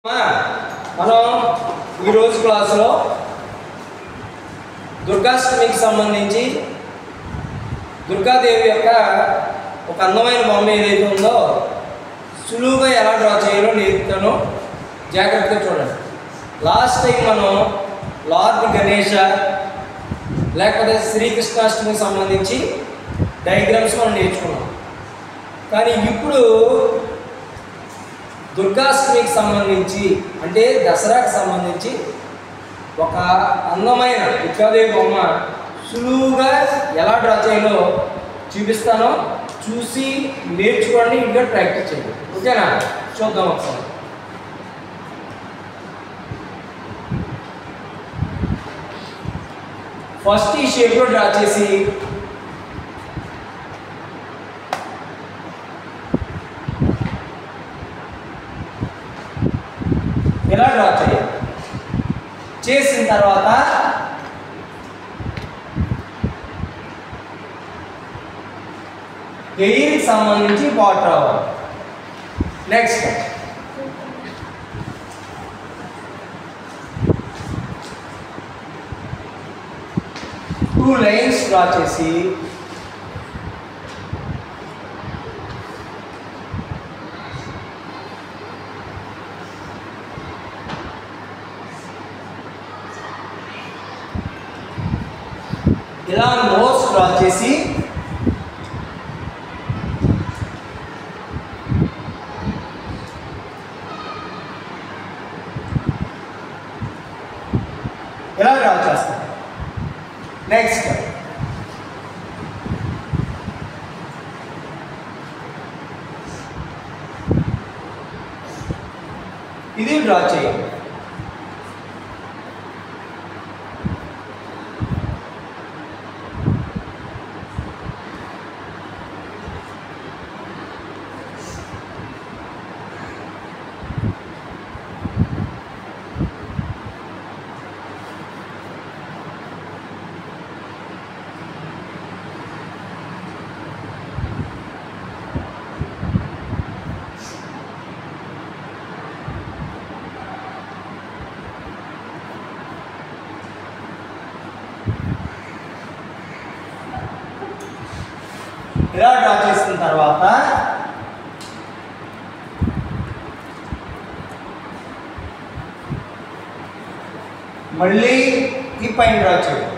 మనం ఈరోజు క్లాసులో దుర్గాష్టమికి సంబంధించి దుర్గాదేవి యొక్క ఒక అందమైన బొమ్మ ఏదైతే ఉందో సులువుగా ఎలా డ్రా చేయాలో నేర్పుతాను జాగ్రత్తగా చూడండి లాస్ట్ టైం మనం లార్డ్ గణేష లేకపోతే శ్రీకృష్ణాష్టమికి సంబంధించి డయాగ్రామ్స్ మనం నేర్చుకున్నాం కానీ ఇప్పుడు దుర్గాష్టమికి సంబంధించి అంటే దసరాకి సంబంధించి ఒక అందమైన దుర్గాదేవి బొమ్మ సులువుగా ఎలా డ్రా చేయాలో చూపిస్తానో చూసి నేర్చుకోండి ఇంకా ప్రాక్టీస్ చేయండి ఓకేనా చూద్దాం ఒకసారి ఫస్ట్ ఈ షేప్లో డ్రా చేసి ఇలా డ్రా చేయాలి చేసిన తర్వాత ఎయిర్కి సంబంధించి వాటర్ అవ్వాలి నెక్స్ట్ టూ లైన్స్ డ్రా చేసి ఇలా నోస్ డ్రా చేసి ఇలా డ్రా చేస్తాం నెక్స్ట్ ఇది డ్రా చేయండి ఇలా డ్రా చేసిన తర్వాత మళ్ళీ ఈ పైన డ్రా చేయండి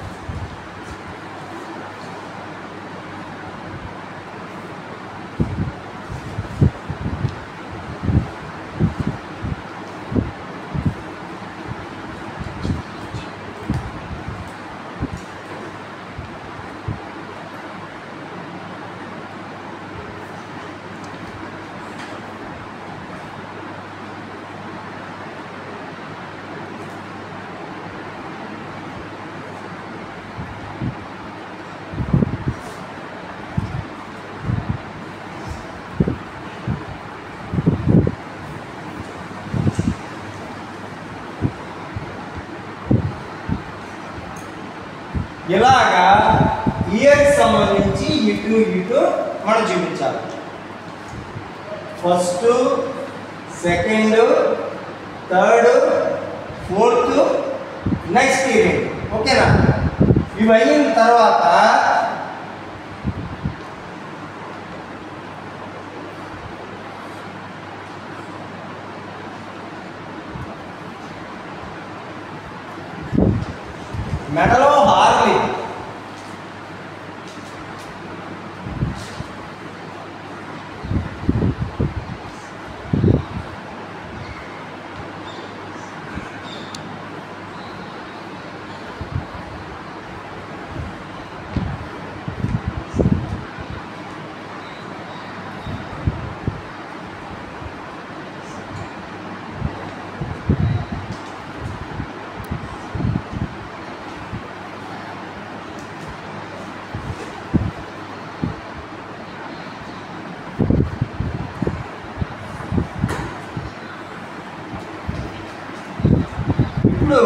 ఇలాగా ఇయర్కి సంబంధించి ఇటు ఇటు మనం చూపించాలి first second third fourth next year ఓకేనా ఇవి అయిన తర్వాత మెడలో హార్లీ ఇప్పుడు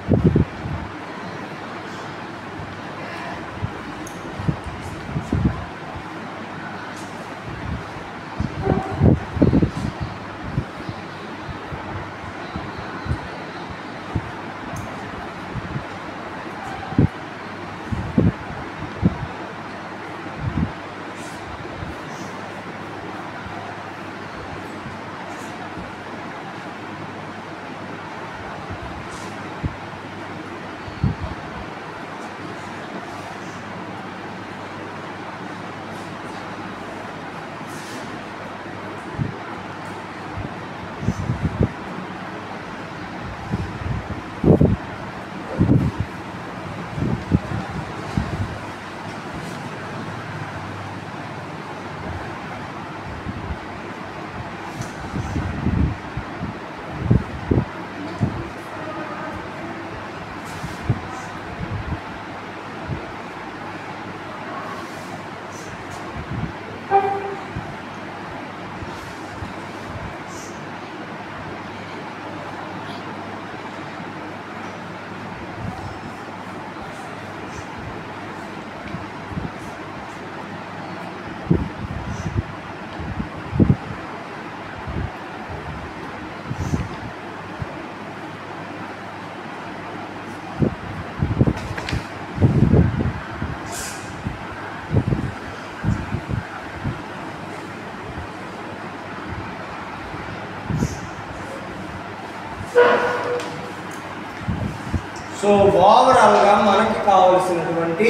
సో ఓవరాల్గా మనకి కావలసినటువంటి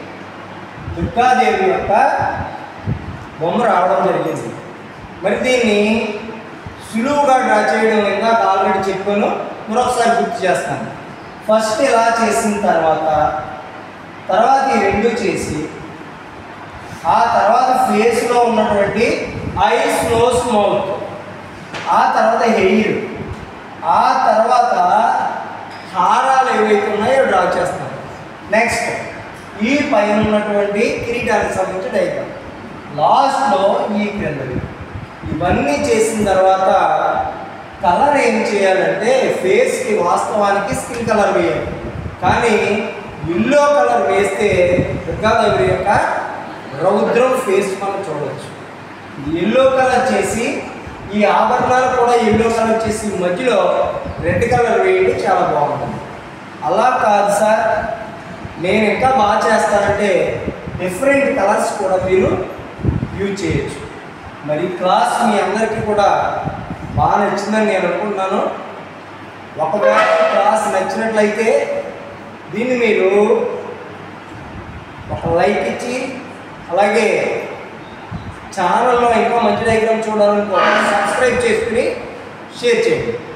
దుర్గాదేవి యొక్క బొమ్మ రావడం జరిగింది మరి దీన్ని సులువుగా డ్రా చేయడం ఇందాక ఆల్రెడీ చెప్పాను మరొకసారి గుర్తు చేస్తాను ఫస్ట్ ఇలా చేసిన తర్వాత తర్వాత ఈ రెండు చేసి ఆ తర్వాత ఫేస్లో ఉన్నటువంటి ఐస్ నోస్ మౌత్ ఆ తర్వాత హెయిర్ ఆ తర్వాత హారాలు ఏవైతే ఉన్నాయో డ్రా చేస్తాం నెక్స్ట్ ఈ పైన ఉన్నటువంటి కిరీటానికి సంబంధించి డైగ్రామ్ లాస్ట్లో ఈ క్రిందవి ఇవన్నీ చేసిన తర్వాత కలర్ ఏం చేయాలంటే ఫేస్కి వాస్తవానికి స్కిన్ కలర్ వేయాలి కానీ ఎల్లో కలర్ వేస్తే దుర్గాదేవి యొక్క రౌద్రం ఫేస్ మనం చూడవచ్చు ఎల్లో కలర్ చేసి ఈ ఆభరణాలు కూడా ఎల్లో కలర్ చేసి మధ్యలో రెడ్ కలర్ వేయండి చాలా బాగుంటుంది అలా కాదు సార్ నేను ఇంకా బాగా చేస్తానంటే డిఫరెంట్ కలర్స్ కూడా మీరు యూజ్ చేయొచ్చు మరి ఈ క్లాస్ మీ అందరికీ కూడా బాగా నచ్చిందని నేను అనుకుంటున్నాను ఒకవేళ ఈ క్లాస్ నచ్చినట్లయితే దీన్ని మీరు ఒక లైక్ ఇచ్చి అలాగే ఛానల్లో ఇంకా మంచి డైగ్రామ్ చూడాలనుకో సబ్స్క్రైబ్ చేసుకుని షేర్ చేయండి